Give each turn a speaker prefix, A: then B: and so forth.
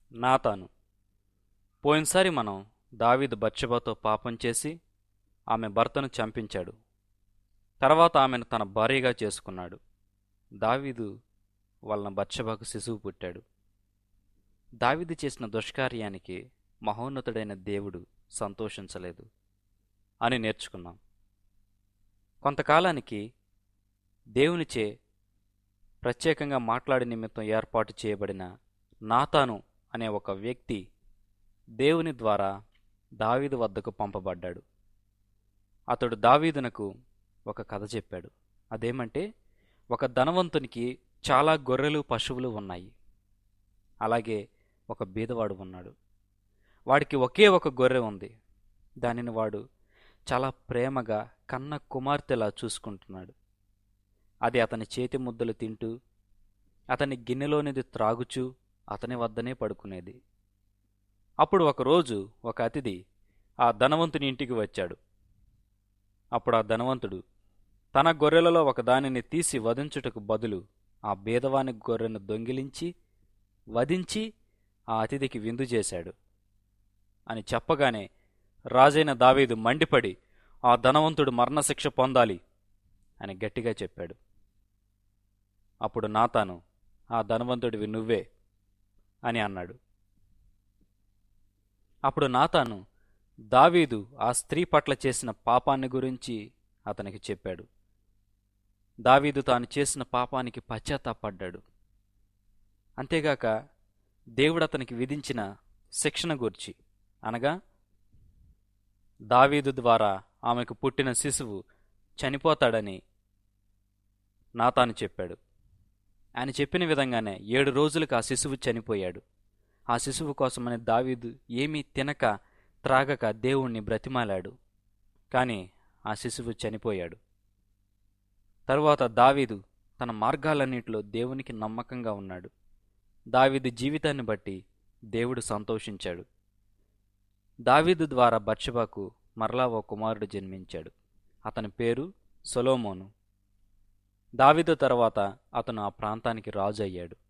A: నాతాను పోయినసారి మనం దావీదు బత్షెబతో పాపం చేసి ఆమె భర్తను చంపించాడు తర్వాత ఆమెను తన భార్యగా చేసుకున్నాడు దావీదు వలన బత్షెబకు శిశువు పుట్టాడు దావీదు చేసిన దుష్కార్యానికి మహోన్నతుడైన దేవుడు సంతోషించలేదు అని నేర్చుకున్నాం కొంతకాలానికి దేవునిచే ప్రత్యేకంగా మాట్లాడే నిమిత్తం ఏర్పాటు చేయబడిన నాతాను అనే ఒక వ్యక్తి దేవుని ద్వారా దావీదు వద్దకు పంపబడ్డాడు అతడు దావీదునకు ఒక కథ చెప్పాడు అదేమంటే ఒక ధనవంతునికి చాలా గొర్రెలు పశువులు ఉన్నాయి అలాగే ఒక బీదవాడు ఉన్నాడు వాడికి ఒకే ఒక గొర్రె ఉంది దానిని వాడు చాలా ప్రేమగా కన్న కుమార్తెలా చూసుకుంటున్నాడు అది అతని చేతి ముద్దలు తింటూ అతని గిన్నెలోనిది త్రాగుచూ అతని వద్దనే పడుకునేది అప్పుడు ఒకరోజు ఒక అతిథి ఆ ధనవంతుని ఇంటికి వచ్చాడు అప్పుడు ఆ ధనవంతుడు తన గొర్రెలలో ఒక దానిని తీసి వధించుటకు బదులు ఆ బీదవాని గొర్రెను దొంగిలించి వధించి ఆ అతిథికి విందు చేశాడు అని చెప్పగానే రాజైన దావీదు మండిపడి ఆ ధనవంతుడు మరణశిక్ష పొందాలి అని గట్టిగా చెప్పాడు అప్పుడు నాతాను ఆ ధనవంతుడివి నువ్వే అని అన్నాడు అప్పుడు నాతాను దావీదు ఆ స్త్రీ పట్ల చేసిన పాపాన్ని గురించి అతనికి చెప్పాడు దావీదు తాను చేసిన పాపానికి పశ్చాత్తాపడ్డాడు అంతేగాక దేవుడు అతనికి విధించిన శిక్షణ గూర్చి అనగా దావీదు ద్వారా ఆమెకు పుట్టిన శిశువు చనిపోతాడని నాతాను చెప్పాడు ఆయన చెప్పిన విధంగానే ఏడు రోజులకు ఆ శిశువు చనిపోయాడు ఆ శిశువు కోసమని దావీదు ఏమీ తినక త్రాగక దేవుణ్ణి బ్రతిమాలాడు కాని ఆ శిశువు చనిపోయాడు తరువాత దావీదు తన మార్గాలన్నింటిలో దేవునికి నమ్మకంగా ఉన్నాడు దావీదు జీవితాన్ని బట్టి దేవుడు సంతోషించాడు దావీదు ద్వారా బత్షెబాకు మరలా ఓ కుమారుడు జన్మించాడు అతని పేరు సొలోమోను దావీదు తర్వాత అతను ఆ ప్రాంతానికి రాజు అయ్యాడు